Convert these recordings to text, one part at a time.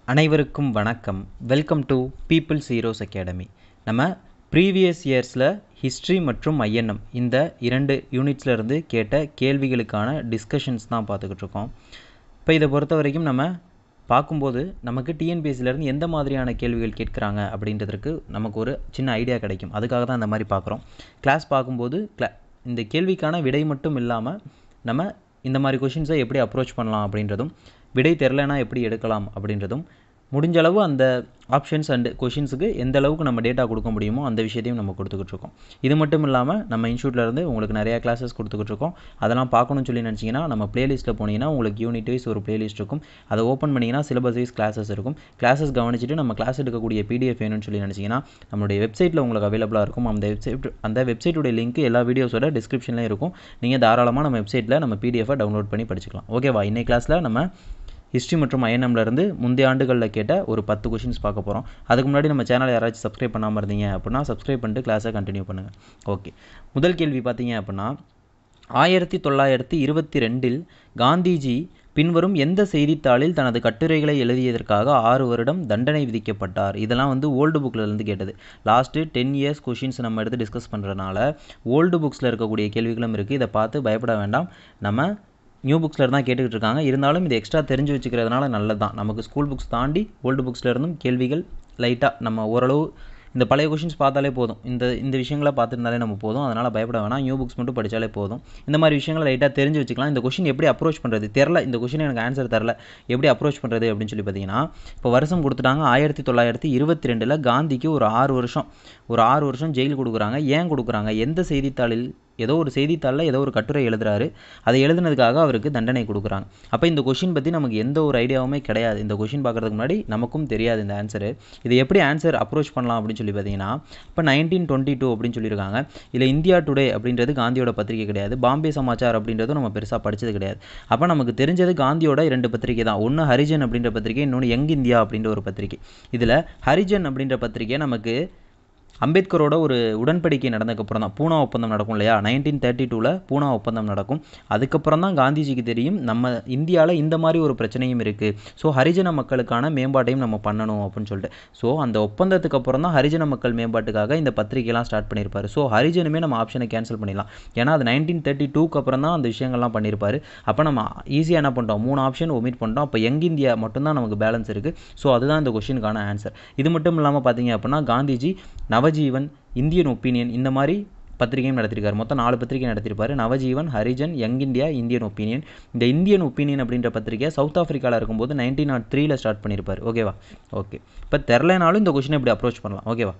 அனைவருக்கும் வணக்கம் welcome to people's heroes academy நம்ம ப்ரீவியஸ் இயர்ஸில் ஹிஸ்ட்ரி மற்றும் ஐஎன்எம் இந்த இரண்டு யூனிட்ஸ்ல இருந்து கேட்ட கேள்விகளுக்கான டிஸ்கஷன்ஸ் தான் பார்த்துக்கிட்டு இருக்கோம் இப்போ இதை பொறுத்த வரைக்கும் நம்ம பார்க்கும்போது நமக்கு டிஎன்பிஎஸ்சிலேருந்து எந்த மாதிரியான கேள்விகள் கேட்குறாங்க அப்படின்றதுக்கு நமக்கு ஒரு சின்ன ஐடியா கிடைக்கும் அதுக்காக தான் இந்த மாதிரி பார்க்குறோம் கிளாஸ் பார்க்கும்போது கிளா இந்த கேள்விக்கான விடை மட்டும் இல்லாமல் நம்ம இந்த மாதிரி கொஷின்ஸை எப்படி அப்ரோச் பண்ணலாம் அப்படின்றதும் விடை தெரிலனா எப்படி எடுக்கலாம் அப்படின்றதும் முடிஞ்ச அளவு அந்த ஆப்ஷன்ஸ் அண்ட் கொஷின்ஸுக்கு எந்த அளவுக்கு நம்ம டேட்டா கொடுக்க முடியுமோ அந்த விஷயத்தையும் நம்ம கொடுத்துக்கிட்டு இருக்கோம் இது மட்டும் இல்லாமல் நம்ம இன்ஸ்டியூட்ல இருந்து உங்களுக்கு நிறையா கிளாஸஸ் கொடுத்துக்கிட்டு இருக்கோம் அதெல்லாம் பார்க்கணும்னு சொல்லி நினச்சிங்கன்னா நம்ம பிளேலிஸ்ட்டில் போனீங்கன்னா உங்களுக்கு யூனிட் வைஸ் ஒரு பிளேலிஸ்ட் இருக்கும் அதை ஓப்பன் பண்ணிங்கன்னா சிலபஸ் வைஸ் கிளாஸஸ் இருக்கும் கிளாஸஸ் கவனிச்சுட்டு நம்ம கிளாஸ் எடுக்கக்கூடிய பிடிஎஃப் வேணும்னு சொல்லி நினச்சிங்கன்னா நம்மளுடைய வெப்சைட்டில் உங்களுக்கு அவைலபிளாக இருக்கும் அந்த வெப்சைட் அந்த வெப்சைட்டுடைய லிங்க் எல்லா வீடியோஸோட டிஸ்கிரிப்ஷன்லேயும் இருக்கும் நீங்கள் தாராளமாக நம்ம வெப்சைட்டில் நம்ம பிடிஎஃபை டவுன்லோட் பண்ணி படிச்சுக்கலாம் ஓகேவா இன்னைக்கு கிளாஸில் நம்ம ஹிஸ்ட்ரி மற்றும் ஐஎன்எம்ல இருந்து முந்தைய ஆண்டுகளில் கேட்ட ஒரு பத்து கொஷின்ஸ் பார்க்க போகிறோம் அதுக்கு முன்னாடி நம்ம சேனலை யாராச்சும் சப்ஸ்கிரைப் பண்ணாமல் இருந்தீங்க அப்படின்னா சப்ஸ்கிரைப் பண்ணிட்டு கிளாஸை கண்டினியூ பண்ணுங்கள் ஓகே முதல் கேள்வி பார்த்தீங்க அப்படின்னா ஆயிரத்தி தொள்ளாயிரத்தி இருபத்தி ரெண்டில் காந்திஜி பின்வரும் எந்த செய்தித்தாளில் தனது கட்டுரைகளை எழுதியதற்காக ஆறு வருடம் தண்டனை விதிக்கப்பட்டார் இதெல்லாம் வந்து ஓல்டு புக்கில் இருந்து கேட்டது லாஸ்ட்டு டென் இயர்ஸ் கொஷின்ஸ் நம்ம எடுத்து டிஸ்கஸ் பண்ணுறதுனால ஓல்டு புக்ஸில் இருக்கக்கூடிய கேள்விகளும் இருக்குது இதை பார்த்து பயப்பட வேண்டாம் நம்ம நியூ புக்ஸில் தான் கேட்டுக்கிட்டு இருக்காங்க இருந்தாலும் இது எக்ஸ்ட்ரா தெரிஞ்சு வச்சுக்கிறதுனால நல்லது தான் நமக்கு ஸ்கூல் புக்ஸ் தாண்டி ஓல்டு புக்ஸில் இருந்தும் கேள்விகள் லைட்டாக நம்ம ஓரளவு இந்த பழைய கொஷின்ஸ் பார்த்தாலே போதும் இந்த இந்த விஷயங்களை பார்த்துருந்தாலே நம்ம போதும் அதனால் பயப்பட வேணாம் நியூ புக்ஸ் மட்டும் படித்தாலே போதும் இந்த மாதிரி விஷயங்களை லைட்டாக தெரிஞ்சு வச்சுக்கலாம் இந்த கொஷின் எப்படி அப்ரோச் பண்ணுறது தெரில இந்த கொஷின் எனக்கு ஆன்சர் தரல எப்படி அப்ரோச் பண்ணுறது அப்படின்னு சொல்லி பார்த்தீங்கன்னா இப்போ வருஷம் கொடுத்துட்டாங்க ஆயிரத்தி தொள்ளாயிரத்தி இருபத்தி ரெண்டில் காந்திக்கு ஒரு ஆறு வருஷம் ஒரு ஆறு வருஷம் ஜெயில் கொடுக்குறாங்க ஏன் கொடுக்குறாங்க எந்த செய்தித்தாளில் ஏதோ ஒரு செய்தித்தாளில் ஏதோ ஒரு கட்டுரை எழுதுறாரு அதை எழுதுனதுக்காக அவருக்கு தண்டனை கொடுக்குறாங்க அப்போ இந்த கொஷின் பற்றி நமக்கு எந்த ஒரு ஐடியாவுமே கிடையாது இந்த கொஷின் பார்க்குறதுக்கு முன்னாடி நமக்கும் தெரியாது இந்த ஆன்சரு இது எப்படி ஆன்சர் அப்ரோச் பண்ணலாம் அப்படின்னு சொல்லி பார்த்தீங்கன்னா இப்போ நைன்டீன் டுவெண்ட்டி டூ அப்படின்னு சொல்லியிருக்காங்க இல்லை இந்தியா டுடே அப்படின்றது காந்தியோட பத்திரிகை கிடையாது பாம்பே சமாச்சார் அப்படின்றதும் நம்ம பெருசாக படித்தது கிடையாது அப்போ நமக்கு தெரிஞ்சது காந்தியோட இரண்டு பத்திரிகை தான் ஒன்று ஹரிஜன் அப்படின்ற பத்திரிகை இன்னொன்று யங் இந்தியா அப்படின்ற ஒரு பத்திரிகை இதில் ஹரிஜன் அப்படின்ற பத்திரிகை நமக்கு அம்பேத்கரோட ஒரு உடன்படிக்கை நடந்ததுக்கப்புறம் தான் பூனா ஒப்பந்தம் நடக்கும் இல்லையா நைன்டீன் தேர்ட்டி டூவில் பூனா ஒப்பந்தம் நடக்கும் அதுக்கப்புறம் தான் காந்திஜிக்கு தெரியும் நம்ம இந்தியாவில் இந்த மாதிரி ஒரு பிரச்சனையும் இருக்குது ஸோ ஹரிஜன மக்களுக்கான மேம்பாட்டையும் நம்ம பண்ணணும் அப்படின்னு சொல்லிட்டு ஸோ அந்த ஒப்பந்தத்துக்கு அப்புறம் தான் ஹரிஜன மக்கள் மேம்பாட்டுக்காக இந்த பத்திரிகைலாம் ஸ்டார்ட் பண்ணியிருப்பாரு ஸோ ஹரிஜனுமே நம்ம ஆப்ஷனை கேன்சல் பண்ணிடலாம் ஏன்னா அது நைன்டீன் தேர்ட்டி டூக்கு அப்புறம் தான் அந்த விஷயங்கள்லாம் பண்ணியிருப்பாரு அப்போ நம்ம ஈஸியாக என்ன பண்ணிட்டோம் மூணு ஆப்ஷன் ஒமிட் பண்ணிட்டோம் அப்போ யங் இந்தியா மட்டும்தான் நமக்கு பேலன்ஸ் இருக்குது ஸோ அதுதான் இந்த கொஷினுக்கான ஆன்சர் இது மட்டும் இல்லாமல் பார்த்தீங்க அப்படின்னா காந்திஜி நவஜீவன் இந்தியன் ஒப்பீனியன் இந்த மாதிரி பத்திரிகையும் நடத்திருக்காரு மொத்தம் நாலு பத்திரிகை நடத்திருப்பாரு Navajivan Harijan young India Indian opinion இந்த இந்தியன் ஒப்பீனியன் அப்படின்ற பத்திரிகை சவுத் ஆஃப்ரிக்காவில் இருக்கும்போது நைன்டீன் நாட் த்ரீல ஸ்டார்ட் பண்ணியிருப்பார் ஓகேவா ஓகே இப்போ தெரிலனாலும் இந்த கொஷினை இப்படி அப்ரோச் பண்ணலாம் ஓகேவா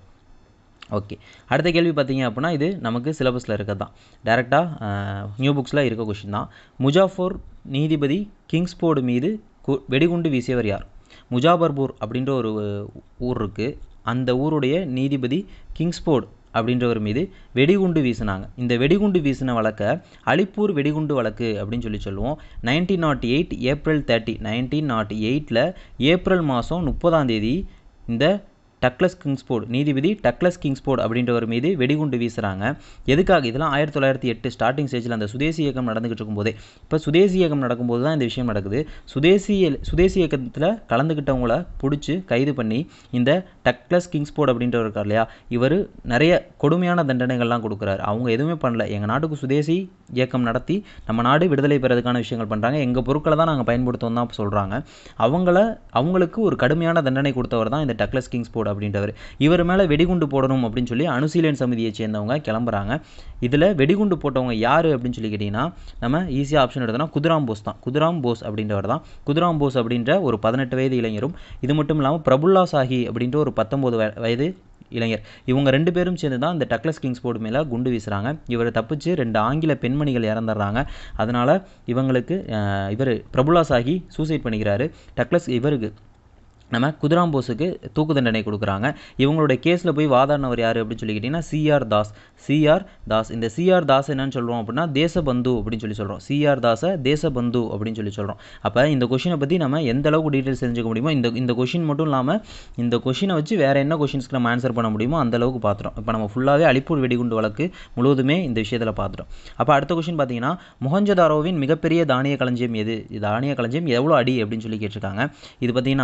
ஓகே அடுத்த கேள்வி பார்த்தீங்க அப்படின்னா இது நமக்கு சிலபஸில் இருக்கிறது தான் டேரெக்டாக நியூ புக்ஸில் இருக்க கொஷின் தான் முஜாஃபர் நீதிபதி கிங்ஸ்போர்டு மீது கு வெடிகுண்டு வீசியவர் யார் முஜாபர்பூர் அப்படின்ற ஒரு ஊர் இருக்குது அந்த ஊருடைய நீதிபதி கிங்ஸ்போர்ட் அப்படின்றவர் மீது வெடிகுண்டு வீசினாங்க இந்த வெடிகுண்டு வீசின வழக்கை அலிப்பூர் வெடிகுண்டு வழக்கு அப்படின்னு சொல்லி சொல்லுவோம் nineteen naught eight April thirty nineteen naught எயிட்டில் ஏப்ரல் மாதம் முப்பதாம் தேதி இந்த டக்ளஸ் கிங்ஸ்போர்ட் நீதிபதி டக்ளஸ் கிங்ஸ்போர்ட் அப்படின்றவர் மீது வெடிகுண்டு வீசுகிறாங்க எதுக்காக இதெல்லாம் ஆயிரத்தி தொள்ளாயிரத்தி எட்டு ஸ்டார்டிங் ஸ்டேஜில் அந்த சுதேசி இயக்கம் நடந்துகிட்டு இருக்கும்போதே இப்போ சுதேசி இயக்கம் நடக்கும்போது தான் இந்த விஷயம் நடக்குது சுதேசி சுதேசி இயக்கத்தில் கலந்துக்கிட்டவங்கள பிடிச்சி கைது பண்ணி இந்த டக்ளஸ் கிங்ஸ்போர்ட் அப்படின்றவர் இருக்கார் இல்லையா இவர் நிறைய கொடுமையான தண்டனைகள்லாம் கொடுக்குறாரு அவங்க எதுவுமே பண்ணல எங்கள் நாட்டுக்கு சுதேசி இயக்கம் நடத்தி நம்ம நாடு விடுதலை பெறதுக்கான விஷயங்கள் பண்ணுறாங்க எங்கள் பொருட்களை தான் நாங்கள் பயன்படுத்தோம் தான் சொல்கிறாங்க அவங்கள அவங்களுக்கு ஒரு கடுமையான தண்டனை கொடுத்தவர் தான் இந்த டக்ளஸ் கிங்ஸ்போர்ட் அப்படின்றவர் இவர் மேலே வெடிகுண்டு போடணும் அப்படின்னு சொல்லி அணுசீலன் சமிதியை சேர்ந்தவங்க கிளம்புறாங்க இதில் வெடிகுண்டு போட்டவங்க யார் அப்படின்னு சொல்லி கேட்டிங்கன்னா நம்ம ஈஸியாக ஆப்ஷன் எடுத்தோம்னா குதிராம் போஸ் தான் குதிராம் போஸ் அப்படின்றவர் தான் குதிராம் போஸ் அப்படின்ற ஒரு பதினெட்டு வயது இளைஞரும் இது மட்டும் இல்லாமல் பிரபுல்லா சாஹி அப்படின்ற ஒரு பத்தொம்போது வயது இளைஞர் இவங்க ரெண்டு பேரும் சேர்ந்து தான் இந்த டக்ளஸ் கிங்ஸ் போர்டு மேலே குண்டு வீசுகிறாங்க இவர் தப்பிச்சு ரெண்டு ஆங்கில பெண்மணிகள் இறந்துடுறாங்க அதனால் இவங்களுக்கு இவர் பிரபுல்லா சாஹி சூசைட் பண்ணிக்கிறாரு டக்ளஸ் இவருக்கு நம்ம குதிராம் போஸுக்கு தூக்கு தண்டனை கொடுக்குறாங்க இவங்களுடைய கேஸில் போய் வாதாடினவர் யார் அப்படின்னு சொல்லி கேட்டிங்கன்னா சிஆர் தாஸ் சிஆர் தாஸ் இந்த சிஆர் தாஸ் என்னன்னு சொல்கிறோம் அப்படின்னா தேசபந்து அப்படின்னு சொல்லி சொல்கிறோம் சிஆர் தாஸை தேசபந்து அப்படின்னு சொல்லி சொல்கிறோம் அப்போ இந்த கொஷினை பற்றி நம்ம எந்த அளவுக்கு டீட்டெயில்ஸ் தெரிஞ்சுக்க முடியுமோ இந்த இந்த கொஷின் மட்டும் இல்லாமல் இந்த கொஷினை வச்சு வேறு என்ன கொஷின்ஸ்க்கு நம்ம ஆன்சர் பண்ண முடியுமோ அந்த அளவுக்கு பார்த்துட்டோம் இப்போ நம்ம ஃபுல்லாகவே அலிப்பூர் வெடிகுண்டு வழக்கு முழுவதுமே இந்த விஷயத்தில் பார்த்துட்டோம் அப்போ அடுத்த கொஷின் பார்த்தீங்கன்னா மொஹஞ்சதாரோவின் மிகப்பெரிய தானிய களஞ்சியம் எது தானிய களஞ்சியம் எவ்வளோ அடி அப்படின்னு சொல்லி கேட்டிருக்காங்க இது பார்த்தீங்கன்னா இந்த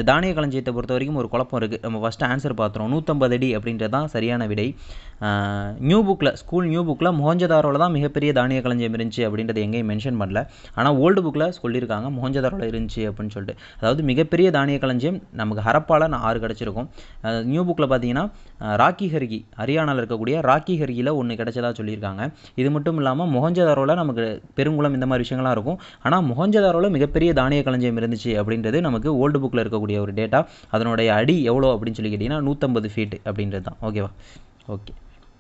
இந்த தானிய களஞ்சியத்தை பொறுத்த வரைக்கும் ஒரு குழப்பம் இருக்குது நம்ம ஃபஸ்ட்டு ஆன்சர் பார்த்துறோம் நூற்றம்பது அடி அப்படின்றது தான் சரியான விடை நியூ புக்கில் ஸ்கூல் நியூ புக்கில் மொஹஞ்சதாரோவில் தான் மிகப்பெரிய தானிய களஞ்சியம் இருந்துச்சு அப்படின்றது எங்கேயும் மென்ஷன் பண்ணல ஆனால் ஓல்டு புக்கில் சொல்லியிருக்காங்க மொஹஞ்சதாரோவில் இருந்துச்சு அப்படின்னு சொல்லிட்டு அதாவது மிகப்பெரிய தானிய களஞ்சியம் நமக்கு ஹரப்பால் நான் ஆறு கிடச்சிருக்கும் நியூ புக்கில் பார்த்தீங்கன்னா ராக்கி ஹர்கி ஹரியானாவில் இருக்கக்கூடிய ராக்கி ஹர்கியில் ஒன்று கிடைச்சதா சொல்லியிருக்காங்க இது மட்டும் இல்லாமல் மொஹஞ்சதாரோவில் நமக்கு பெருங்குளம் இந்த மாதிரி விஷயங்கள்லாம் இருக்கும் ஆனால் மொஹஞ்சதாரோவில் மிகப்பெரிய தானிய களஞ்சியம் இருந்துச்சு அப்படின்றது நமக்கு ஓல்டு புக்கில் இருக்கக்கூடிய ஒரு டேட்டா அதனுடைய அடி எவ்வளோ அப்படின்னு சொல்லி கேட்டிங்கன்னா நூற்றம்பது ஃபீட் அப்படின்றது தான் ஓகேவா ஓகே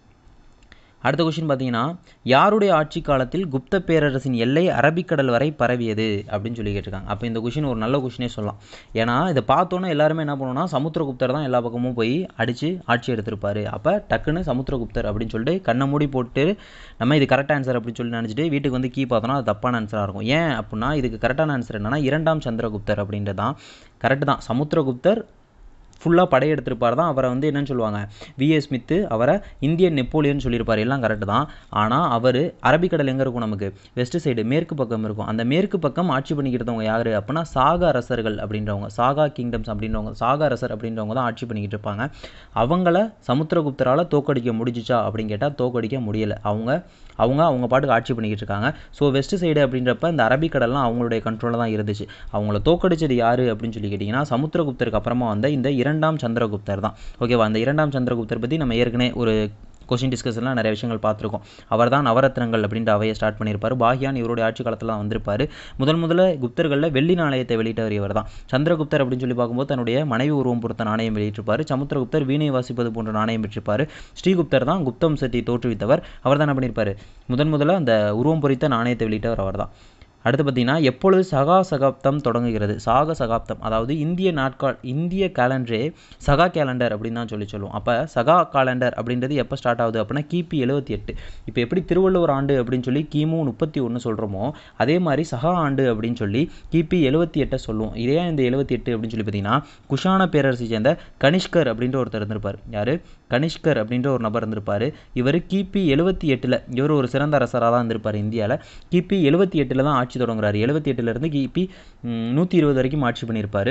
அடுத்த கொஷின் பார்த்தீங்கன்னா யாருடைய ஆட்சி காலத்தில் குப்த பேரரசின் எல்லை அரபிக்கடல் வரை பரவியது அப்படின்னு சொல்லி கேட்டிருக்காங்க அப்போ இந்த கொஷின் ஒரு நல்ல கொஷினே சொல்லலாம் ஏன்னா இதை பார்த்தோன்னே எல்லாருமே என்ன பண்ணுவோம்னா சமுத்திரகுப்தர் தான் எல்லா பக்கமும் போய் அடித்து ஆட்சி எடுத்திருப்பாரு அப்போ டக்குன்னு சமுத்திரகுப்தர் அப்படின்னு சொல்லிட்டு கண்ணை மூடி போட்டு நம்ம இது கரெக்ட் ஆன்சர் அப்படின்னு சொல்லி நினச்சிட்டு வீட்டுக்கு வந்து கீ பார்த்தோன்னா அது தப்பான ஆன்சராக இருக்கும் ஏன் அப்படின்னா இதுக்கு கரெக்டான ஆன்சர் என்னன்னா இரண்டாம் சந்திரகுப்தர் அப்படின்றது தான் கரெக்டு தான் சமுத்திரகுப்தர் ஃபுல்லாக படையெடுத்திருப்பார் தான் அவரை வந்து என்னன்னு சொல்லுவாங்க விஏ ஸ்மித்து அவரை இந்தியன் நெப்போலியன் சொல்லியிருப்பார் எல்லாம் கரெக்டு தான் ஆனால் அவர் அரபிக்கடல் எங்கே இருக்கும் நமக்கு வெஸ்ட் சைடு மேற்கு பக்கம் இருக்கும் அந்த மேற்கு பக்கம் ஆட்சி பண்ணிக்கிட்டவங்க யார் அப்படின்னா சாகா அரசர்கள் அப்படின்றவங்க சாகா கிங்டம்ஸ் அப்படின்றவங்க சாகா அரசர் அப்படின்றவங்க தான் ஆட்சி பண்ணிக்கிட்டு இருப்பாங்க அவங்கள சமுத்திரகுப்தரால் தோக்கடிக்க முடிஞ்சிச்சா அப்படின்னு கேட்டால் தோக்கடிக்க முடியலை அவங்க அவங்க அவங்க பாட்டுக்கு ஆட்சி பண்ணிக்கிட்டு இருக்காங்க ஸோ வெஸ்ட் சைடு அப்படின்றப்ப இந்த அரபிக்கடல்லாம் அவங்களுடைய கண்ட்ரோலில் தான் இருந்துச்சு அவங்கள தோக்கடிச்சது யார் அப்படின்னு சொல்லி கேட்டிங்கன்னா சமுத்திரகுப்தருக்கு அப்புறமா வந்த இந்த இரண்டாம் சந்திரகுப்தர் தான் ஓகேவா அந்த இரண்டாம் சந்திரகுப்தர் பற்றி நம்ம ஏற்கனவே ஒரு கொஷின் டிஸ்கஷன்லாம் நிறைய விஷயங்கள் பார்த்துருக்கோம் அவர் தான் நவரத்னங்கள் அப்படின்ற அவையை ஸ்டார்ட் பண்ணியிருப்பார் பாகியான் இவருடைய ஆட்சி காலத்தில் தான் வந்திருப்பார் முதல் முதல்ல குப்தர்களில் வெள்ளி நாணயத்தை வெளியிட்டவர் இவர் தான் சந்திரகுப்தர் அப்படின்னு சொல்லி பார்க்கும்போது தன்னுடைய மனைவி உருவம் பொறுத்த நாணயம் வெளியிட்டிருப்பார் சமுத்திரகுப்தர் வீணை வாசிப்பது போன்ற நாணயம் பெற்றிருப்பார் ஸ்ரீகுப்தர் தான் குப்தம் சக்தி தோற்றுவித்தவர் அவர் தான் என்ன பண்ணியிருப்பார் முதன் முதல்ல அந்த உருவம் பொறித்த நாணயத்தை வெளியிட்டவர் அவர் தான் அடுத்து பார்த்தீங்கன்னா எப்பொழுது சகா சகாப்தம் தொடங்குகிறது சாக சகாப்தம் அதாவது இந்திய நாட்கால் இந்திய கேலண்டரே சகா கேலண்டர் அப்படின்னு தான் சொல்லி சொல்லுவோம் அப்போ சகா கேலண்டர் அப்படின்றது எப்போ ஸ்டார்ட் ஆகுது அப்படின்னா கிபி எழுபத்தி எட்டு இப்போ எப்படி திருவள்ளுவர் ஆண்டு அப்படின்னு சொல்லி கிமு முப்பத்தி ஒன்று சொல்கிறோமோ அதே மாதிரி சகா ஆண்டு அப்படின்னு சொல்லி கிபி எழுபத்தி எட்டை சொல்லுவோம் இதே இந்த எழுபத்தி எட்டு அப்படின்னு சொல்லி பார்த்தீங்கன்னா குஷான பேரரசை சேர்ந்த கனிஷ்கர் அப்படின்ற ஒருத்தர் இருந்திருப்பார் யார் கனிஷ்கர் அப்படின்ற ஒரு நபர் இருந்திருப்பார் இவர் கிபி எழுபத்தி எட்டில் இவர் ஒரு சிறந்த அரசராக தான் இருந்திருப்பார் இந்தியாவில் கிபி எழுபத்தி எட்டில் தான் ஆட்சி தொடங்குறாரு எழுபத்தி எட்டுலேருந்து கிபி நூற்றி இருபது வரைக்கும் ஆட்சி பண்ணியிருப்பார்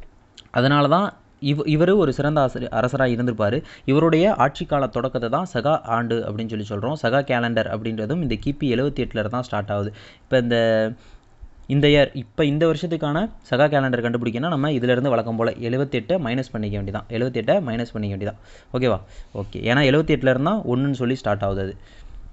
அதனால தான் இவ் இவர் ஒரு சிறந்த ஆசிரி அரசராக இருந்திருப்பார் இவருடைய ஆட்சி கால தொடக்கத்தை தான் சகா ஆண்டு அப்படின்னு சொல்லி சொல்கிறோம் சகா கேலண்டர் அப்படின்றதும் இந்த கிபி எழுபத்தி எட்டில் தான் ஸ்டார்ட் ஆகுது இப்போ இந்த இந்த இயர் இப்போ இந்த வருஷத்துக்கான சகா கேலண்டர் கண்டுபிடிக்கணும் நம்ம இதிலிருந்து வழக்கம் போல் எழுபத்தெட்டை மைனஸ் பண்ணிக்க வேண்டியதான் எழுபத்தெட்டை மைனஸ் பண்ணிக்க வேண்டியதான் ஓகேவா ஓகே ஏன்னா எழுபத்தி எட்டில் இருந்தால் ஒன்றுன்னு சொல்லி ஸ்டார்ட் ஆகுது அது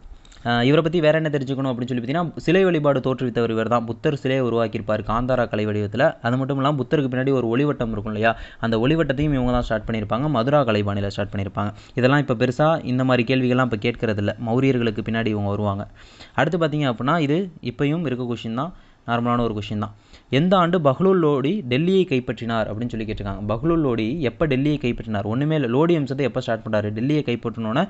இவரை பற்றி வேறு என்ன தெரிஞ்சுக்கணும் அப்படின்னு சொல்லி பார்த்தீங்கன்னா சிலை வழிபாடு தோற்றுவித்தவர் இவர் தான் புத்தர் சிலையை உருவாக்கியிருப்பார் காந்தாரா கலை வடிவத்தில் அது மட்டும் இல்லாமல் புத்தருக்கு பின்னாடி ஒரு ஒளிவட்டம் இருக்கும் இல்லையா அந்த ஒளிவட்டத்தையும் இவங்க தான் ஸ்டார்ட் பண்ணியிருப்பாங்க மதுரா கலைபாணியில் ஸ்டார்ட் பண்ணியிருப்பாங்க இதெல்லாம் இப்போ பெருசாக இந்த மாதிரி கேள்விகள்லாம் இப்போ கேட்கறது இல்லை மௌரியர்களுக்கு பின்னாடி இவங்க வருவாங்க அடுத்து பார்த்தீங்க அப்படின்னா இது இப்பையும் இருக்க கொஷின் தான் நார்மலான ஒரு கொஷின் தான் எந்த ஆண்டு பஹ்லூல் லோடி டெல்லியை கைப்பற்றினார் அப்படின்னு சொல்லி கேட்டிருக்காங்க பஹ்லூல் லோடி எப்போ டெல்லியை கைப்பற்றினார் ஒன்றுமே இல்லை லோடி அம்சத்தை எப்போ ஸ்டார்ட் பண்ணுறாரு டெல்லியை கைப்பற்றினோன்னே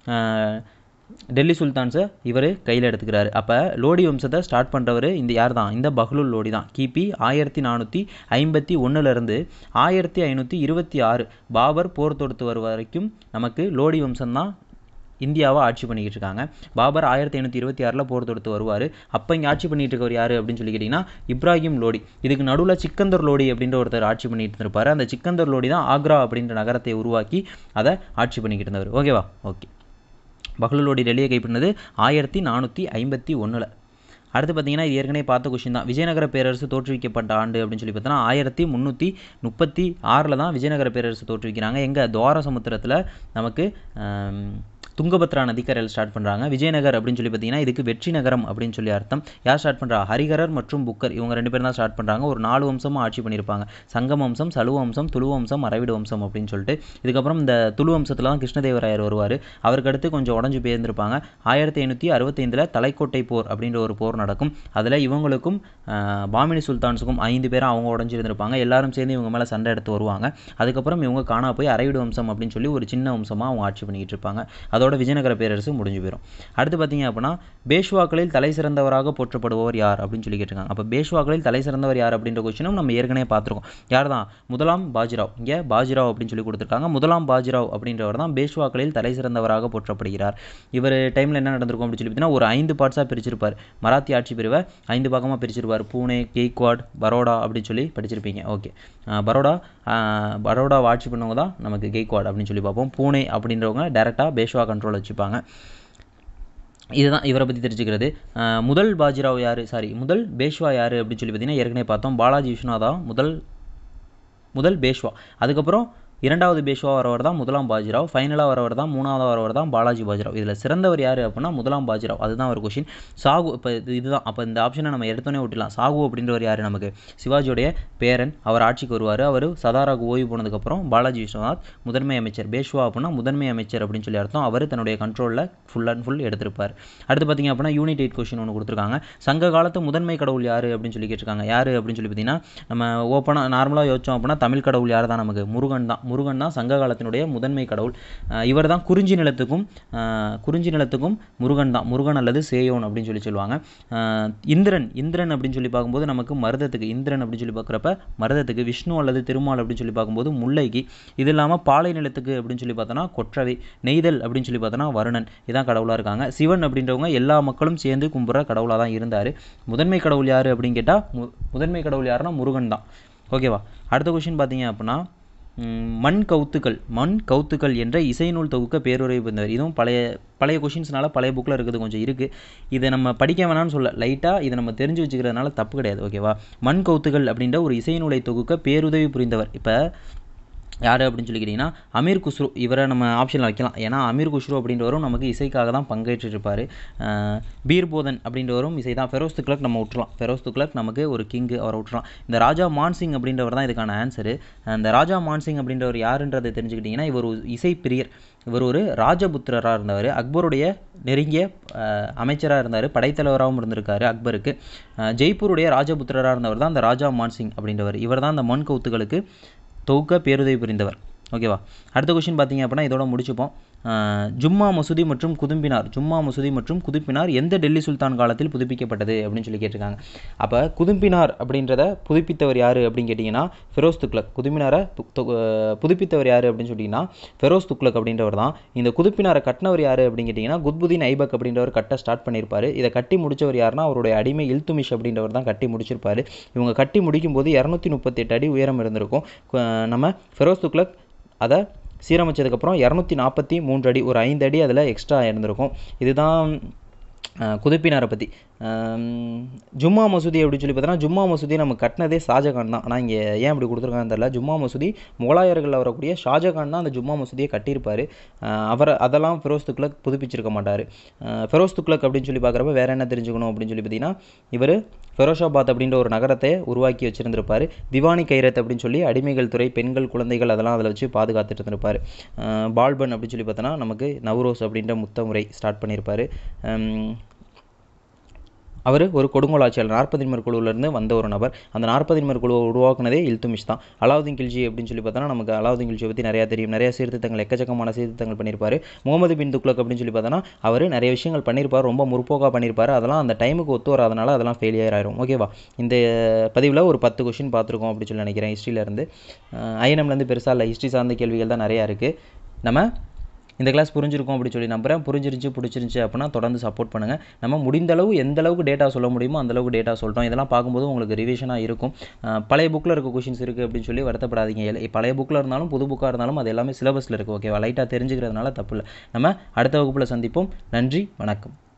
டெல்லி சுல்தான்ஸை இவர் கையில் எடுத்துக்கிறாரு அப்போ லோடி வம்சத்தை ஸ்டார்ட் பண்ணுறவர் இந்த யார் தான் இந்த பஹ்லுல் லோடி தான் கிபி ஆயிரத்தி நானூற்றி ஐம்பத்தி ஒன்றுலேருந்து ஆயிரத்தி ஐநூற்றி இருபத்தி ஆறு பாபர் போர் தொடுத்து வரும் வரைக்கும் நமக்கு லோடி வம்சம் தான் இந்தியாவை ஆட்சி பண்ணிக்கிட்டு இருக்காங்க பாபர் ஆயிரத்தி ஐநூற்றி இருபத்தி ஆறில் போர் தொடுத்து வருவார் அப்போ இங்கே ஆட்சி பண்ணிட்டு இருக்கவர் யார் அப்படின்னு சொல்லி கேட்டிங்கன்னா இப்ராஹிம் லோடி இதுக்கு நடுவில் சிக்கந்தர் லோடி அப்படின்ற ஒருத்தர் ஆட்சி பண்ணிட்டு இருப்பார் அந்த சிக்கந்தர் லோடி தான் ஆக்ரா அப்படின்ற நகரத்தை உருவாக்கி அதை ஆட்சி பண்ணிக்கிட்டு இருந்தவர் ஓகேவா ஓகே பஹ்லூலோடி டெல்லியை கைப்பற்றினது ஆயிரத்தி நானூற்றி ஐம்பத்தி ஒன்றில் அடுத்து பார்த்தீங்கன்னா இது ஏற்கனவே பார்த்த கொஷின் தான் விஜயநகர பேரரசு தோற்றுவிக்கப்பட்ட ஆண்டு அப்படின்னு சொல்லி பார்த்தோன்னா ஆயிரத்தி முந்நூற்றி முப்பத்தி ஆறில் தான் விஜயநகர பேரரசு தோற்றுவிக்கிறாங்க எங்கே துவார சமுத்திரத்தில் நமக்கு துங்கபத்ரா நதிக்கரையில் ஸ்டார்ட் பண்ணுறாங்க விஜயநகர் அப்படின்னு சொல்லி பார்த்தீங்கன்னா இதுக்கு வெற்றி நகரம் அப்படின்னு சொல்லி அர்த்தம் யார் ஸ்டார்ட் பண்ணுறா ஹரிகரர் மற்றும் புக்கர் இவங்க ரெண்டு பேரும் தான் ஸ்டார்ட் பண்ணுறாங்க ஒரு நாலு வம்சமாக ஆட்சி பண்ணியிருப்பாங்க சங்கம் வம்சம் சலுவ வம்சம் துளு வம்சம் அரவிடு வம்சம் அப்படின்னு சொல்லிட்டு இதுக்கப்புறம் இந்த துளு வம்சத்தில் தான் கிருஷ்ணதேவராயர் வருவார் அவருக்கு அடுத்து கொஞ்சம் உடஞ்சி போயிருந்திருப்பாங்க ஆயிரத்தி ஐநூற்றி அறுபத்தைந்தில் தலைக்கோட்டை போர் அப்படின்ற ஒரு போர் நடக்கும் அதில் இவங்களுக்கும் பாமினி சுல்தான்ஸுக்கும் ஐந்து பேரும் அவங்க உடஞ்சிருந்திருப்பாங்க எல்லாரும் சேர்ந்து இவங்க மேலே சண்டை எடுத்து வருவாங்க அதுக்கப்புறம் இவங்க காணா போய் அரவிடு வம்சம் அப்படின்னு சொல்லி ஒரு சின்ன வம்சமாக அவங்க ஆட்சி பண்ணிக்கிட்டு இருப்பாங்க அதோட அதோட விஜயநகர பேரரசு முடிஞ்சு போயிடும் அடுத்து பார்த்தீங்க அப்படின்னா பேஷ்வாக்களில் தலை சிறந்தவராக போற்றப்படுபவர் யார் அப்படின்னு சொல்லி கேட்டிருக்காங்க அப்போ பேஷ்வாக்களில் தலை சிறந்தவர் யார் அப்படின்ற கொஸ்டினும் நம்ம ஏற்கனவே பார்த்துருக்கோம் யார் தான் முதலாம் பாஜிராவ் இங்கே பாஜிராவ் அப்படின்னு சொல்லி கொடுத்துருக்காங்க முதலாம் பாஜிராவ் அப்படின்றவர் தான் பேஷ்வாக்களில் தலை சிறந்தவராக போற்றப்படுகிறார் இவர் டைமில் என்ன நடந்திருக்கும் அப்படின்னு சொல்லி பார்த்தீங்கன்னா ஒரு ஐந்து பார்ட்ஸாக பிரிச்சிருப்பார் மராத்தி ஆட்சி பிரிவை ஐந்து பாகமாக பிரிச்சிருப்பார் பூனே கெய்க்வாட் பரோடா அப்படின்னு சொல்லி படிச்சிருப்பீங்க ஓகே பரோடா பரோடா ஆட்சி பண்ணவங்க தான் நமக்கு கெய்க்வாட் அப்படின்னு சொல்லி பார்ப்போம் பூனே அப்படின்றவங்க டேரெக்டாக பேஷ்வா கண்ட்ரோல் வச்சுப்பாங்க இதுதான் இவரை பற்றி தெரிஞ்சுக்கிறது அஹ் முதல் பாஜிராவ் யார் சாரி முதல் பேஷ்வா யார் அப்படின்னு சொல்லி பார்த்தீங்கன்னா ஏற்கனவே பார்த்தோம் பாலாஜி விஸ்வநாதா முதல் முதல் பேஷ்வா அதுக்கப்புறம் இரண்டாவது பேஷ்வா வரவர் தான் முதலாம் பாஜிராவ் ஃபைனலாக வரவர் தான் மூணாவது வரவர் தான் பாலாஜி பாஜிராவ் இதில் சிறந்தவர் யார் அப்படின்னா முதலாம் பாஜிராவ் அதுதான் ஒரு கொஷின் சாகு இப்போ இது இதுதான் அப்போ இந்த ஆப்ஷனை நம்ம எடுத்தோன்னே விட்டுலாம் சாகு அப்படின்றவர் யார் நமக்கு சிவாஜியோடைய பேரன் அவர் ஆட்சிக்கு வருவார் அவர் சதாராக்கு ஓய்வு போனதுக்கப்புறம் பாலாஜி விஸ்வநாத் முதன்மை அமைச்சர் பேஷ்வா அப்படின்னா முதன்மை அமைச்சர் அப்படின்னு சொல்லி அர்த்தம் அவர் தன்னுடைய கண்ட்ரோலில் ஃபுல் அண்ட் ஃபுல் எடுத்திருப்பார் அடுத்து பார்த்தீங்க அப்படின்னா யூனிட் எயிட் கொஷின் ஒன்று கொடுத்துருக்காங்க சங்க காலத்து முதன்மை கடவுள் யார் அப்படின்னு சொல்லி கேட்டிருக்காங்க யார் அப்படின்னு சொல்லி பார்த்தீங்கன்னா நம்ம ஓப்பனாக நார்மலாக யோசிச்சோம் அப்படின்னா தமிழ் கடவுள் யார் தான் நமக்கு முருகன் தான் முருகன் தான் சங்க காலத்தினுடைய முதன்மை கடவுள் இவர் தான் குறிஞ்சி நிலத்துக்கும் அஹ், குறிஞ்சி நிலத்துக்கும் முருகன் தான் முருகன் அல்லது சேயோன் அப்படின்னு சொல்லி சொல்லுவாங்க அஹ், இந்திரன் இந்திரன் அப்படின்னு சொல்லி பார்க்கும்போது நமக்கு மருதத்துக்கு இந்திரன் அப்படின்னு சொல்லி பார்க்குறப்ப மருதத்துக்கு விஷ்ணு அல்லது திருமால் அப்படின்னு சொல்லி பார்க்கும்போது முல்லைக்கு இது இல்லாமல் பாலை நிலத்துக்கு அப்படின்னு சொல்லி பார்த்தோன்னா கொற்றவை நெய்தல் அப்படின்னு சொல்லி பார்த்தோன்னா வருணன் இதான் கடவுளாக இருக்காங்க சிவன் அப்படின்றவங்க எல்லா மக்களும் சேர்ந்து கும்பிட்ற கடவுளாக தான் இருந்தார் முதன்மை கடவுள் யார் அப்படின்னு கேட்டால் மு முதன்மை கடவுள் யாருன்னா முருகன் தான் ஓகேவா அடுத்த கொஷின் பார்த்தீங்க அப்படின்னா ம், மண் கவுத்துக்கள் மண் கவுத்துக்கள் என்ற இசைநூல் தொகுக்க பேருரை புரிந்தவர் இதுவும் பழைய பழைய கொஷின்ஸ்னால பழைய புக்கில் இருக்குது கொஞ்சம் இருக்குது இதை நம்ம படிக்க வேணாம்னு சொல்ல லைட்டாக இதை நம்ம தெரிஞ்சு வச்சுக்கிறதுனால தப்பு கிடையாது ஓகேவா மண் கவுத்துக்கள் அப்படின்ற ஒரு இசைநூலை தொகுக்க பேருதவி புரிந்தவர் இப்போ யார் அப்படின்னு சொல்லி கேட்டிங்கன்னா அமீர் குஸ்ரு இவரை நம்ம ஆப்ஷனில் வைக்கலாம் ஏன்னா அமீர் குஸ்ரு அப்படின்றவரும் நமக்கு இசைக்காக தான் பங்கேற்றிருப்பார் பீர்போதன் அப்படின்றவரும் இசை தான் ஃபெரோஸ் துக்ளக் நம்ம விட்டுலாம் ஃபெரோஸ் துக்ளக் நமக்கு ஒரு கிங்கு அவரை விட்டுலாம் இந்த ராஜா மான்சிங் அப்படின்றவர் தான் இதுக்கான ஆன்சரு இந்த ராஜா மான்சிங் அப்படின்றவர் யாருன்றதை தெரிஞ்சுக்கிட்டிங்கன்னா இவர் ஒரு இசை பிரியர் இவர் ஒரு ராஜபுத்திரராக இருந்தவர் அக்பருடைய நெருங்கிய அமைச்சராக இருந்தார் படைத்தலைவராகவும் இருந்திருக்காரு அக்பருக்கு அஹ், ஜெய்ப்பூருடைய ராஜபுத்திரராக இருந்தவர் தான் அந்த ராஜா மான்சிங் அப்படின்றவர் இவர் தான் அந்த மண் கவுத்துகளுக்கு தொகுக்க பேருதவி புரிந்தவர் ஓகேவா அடுத்த கொஷின் பார்த்தீங்க அப்படின்னா இதோட முடிச்சுப்போம் அஹ், ஜும்மா மசூதி மற்றும் குதும்பினார் ஜும்மா மசூதி மற்றும் குதுப்பினார் எந்த டெல்லி சுல்தான் காலத்தில் புதுப்பிக்கப்பட்டது அப்படின்னு சொல்லி கேட்டிருக்காங்க அப்போ குதும்பினார் அப்படின்றத புதுப்பித்தவர் யார் அப்படின்னு கேட்டிங்கன்னா ஃபெரோஸ் துக்ளக் குதும்பினாரை பு- தொ- அஹ், புதுப்பித்தவர் யார் அப்படின்னு சொல்லிட்டிங்கன்னா ஃபெரோஸ் துக்ளக் அப்படின்றவர் தான் இந்த குதுப்பினாரை கட்டினவர் யார் அப்படின்னு கேட்டிங்கன்னா குத்புதீன் ஐபக் அப்படின்றவர் கட்ட ஸ்டார்ட் பண்ணியிருப்பார் இதை கட்டி முடிச்சவர் யாருன்னா அவருடைய அடிமை இல்துமிஷ் அப்படின்றவர் தான் கட்டி முடிச்சிருப்பாரு இவங்க கட்டி முடிக்கும்போது இரநூத்தி முப்பத்தெட்டு அடி உயரம் இருந்திருக்கும் கு- நம்ம ஃபெரோஸ் துக்ளக் அதை சீரமைச்சதுக்கப்புறம் இரநூத்தி நாற்பத்தி மூன்று அடி ஒரு ஐந்து அடி அதில் எக்ஸ்ட்ரா இருந்திருக்கும் இதுதான் அஹ், குதுப்பினாரை பற்றி ஜும்மா மசூதி அப்படின்னு சொல்லி பார்த்தோன்னா ஜும்மா மசூதி நம்ம கட்டினதே ஷாஜகான் தான் ஆனால் இங்கே ஏன் அப்படி கொடுத்துருக்காங்கன்னு தெரியல ஜும்மா மசூதி முகலாயர்களில் வரக்கூடிய ஷாஜகான் தான் அந்த ஜும்மா மசூதியை கட்டியிருப்பார் அவர் அதெல்லாம் ஃபெரோஸ் துக்ளக் புதுப்பிச்சிருக்க மாட்டார் ஃபெரோஸ் துக்ளக் அப்படின்னு சொல்லி பார்க்குறப்ப வேறு என்ன தெரிஞ்சுக்கணும் அப்படின்னு சொல்லி பார்த்தீங்கன்னா இவர் ஃபெரோஷாபாத் அப்படின்ற ஒரு நகரத்தை உருவாக்கி வச்சிருந்திருப்பார் திவானி கைரத் அப்படின்னு சொல்லி அடிமைகள் துறை பெண்கள் குழந்தைகள் அதெல்லாம் அதில் வச்சு பாதுகாத்துட்டு இருந்திருப்பார் அஹ் பால்பன் அப்படின்னு சொல்லி பார்த்தோன்னா நமக்கு நவ்ரோஸ் அப்படின்ற முத்த முறை ஸ்டார்ட் பண்ணியிருப்பார் அவர் ஒரு கொடுங்கோல் ஆட்சியாளர் நாற்பதின்மர் குழுவிலேருந்து வந்த ஒரு நபர் அந்த நாற்பதின்மர் குழுவை உருவாக்குனதே இல்துமிஷ் தான் அலாவுதீன் கில்ஜி அப்படின்னு சொல்லி பார்த்தோன்னா நமக்கு அலாவுதீன் கில்ஜியை பற்றி நிறையா தெரியும் நிறைய சீர்திருத்தங்கள் எக்கச்சக்கமான சீர்திருத்தங்கள் பண்ணியிருப்பார் முகமது பின் துக்ளக் அப்படின்னு சொல்லி பார்த்தோன்னா அவர் நிறைய விஷயங்கள் பண்ணியிருப்பார் ரொம்ப முற்போக்காக பண்ணியிருப்பார் அதெல்லாம் அந்த டைமுக்கு ஒத்து வராதனால அதெல்லாம் ஃபெயிலியர் ஆயிரும் ஓகேவா இந்த பதிவில் ஒரு பத்து கொஷின் பார்த்துருக்கோம் அப்படின்னு சொல்லி நினைக்கிறேன் ஹிஸ்ட்ரியிலேருந்து ஐஎன்எம்லேருந்து பெருசாக இல்லை ஹிஸ்ட்ரி சார்ந்த கேள்விகள் தான் நிறையா இருக்குது நம்ம இந்த கிளாஸ் புரிஞ்சிருக்கும் அப்படி சொல்லி நம்புறேன் புரிஞ்சிருச்சு பிடிச்சிருந்துச்சு அப்படின்னா தொடர்ந்து சப்போர்ட் பண்ணுங்கள் நம்ம முடிந்த அளவு எந்த அளவுக்கு டேட்டா சொல்ல முடியுமோ அந்த அளவுக்கு டேட்டா சொல்கிறோம் இதெல்லாம் பார்க்கும்போது உங்களுக்கு ரிவிஷனாக இருக்கும் அஹ் பழைய புக்கில் இருக்க கொஷின்ஸ் இருக்குது அப்படின்னு சொல்லி வருத்தப்படாதீங்க எல்- பழைய புக்கில் இருந்தாலும் புது புக்காக இருந்தாலும் அது எல்லாமே சிலபஸில் இருக்குது ஓகேவா லைட்டாக தெரிஞ்சுக்கிறதுனால தப்பு இல்லை நம்ம அடுத்த வகுப்பில் சந்திப்போம் நன்றி வணக்கம்